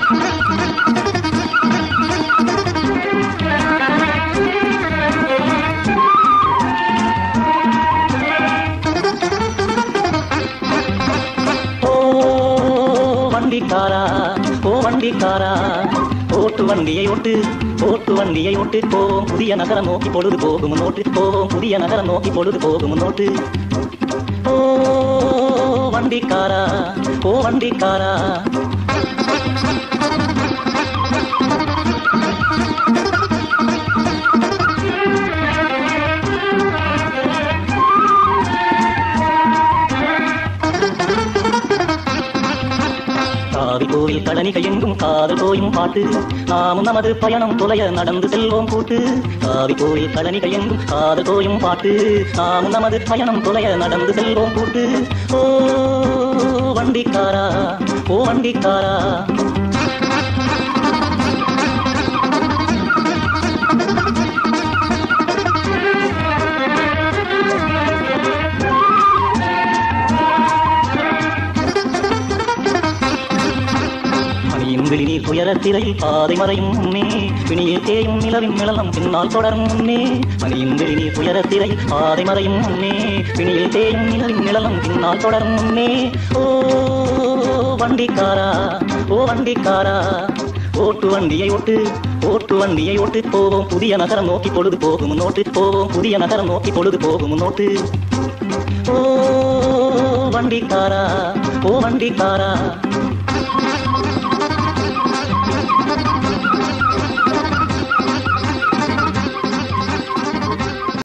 ஓ வண்டிக்காரா ஓ வண்டிக்காரா ஓட்டு வண்டியை ஓட்டு ஓட்டு வண்டியை ஓட்டு போவோம் புதிய நகரம் நோக்கி பொழுது போகும் நோட்டு போவோம் புதிய நகரம் நோக்கி பொழுது போகும் நோட்டு ஓ வண்டிக்காரா ஓ வண்டிக்காரா காவி கோவில் கழனிகை எங்கும் காதல் போயும் பாட்டு நாமும் நமது பயணம் தொலைய நடந்து செல்வோம் கூட்டு காவி கோவில் கழனிகை எங்கும் காதல் போயும் பாட்டு நாமும் நமது பயணம் தொலைய நடந்து செல்வோம் கூட்டு ஓ வண்டிக்காரா ஓ வண்டிக்காரா மணியின் விழிநீர் துயரத்திரை பாதை மறையும் முன்னே பிணியில் தேயும் நிலவின் நிழலம் பின்னால் தொடரும் முன்னே மணியின் விழிநீர் துயரத்திரை பாதை மறையும் முன்னே பிணியில் தேயும் நிலவின் நிழலம் பின்னால் தொடரும் முன்னே ஓ வண்டிக்காரா ஓ வண்டிக்காரா ஓட்டு வண்டியை ஓட்டு ஓட்டு வண்டியை ஓட்டு போவோம் புதிய நகரம் நோக்கி பொழுது போகும் நோட்டு போவோம் புதிய நகரம் நோக்கி பொழுது போகும் நோட்டு ஓ வண்டிக்காரா ஓ வண்டிக்காரா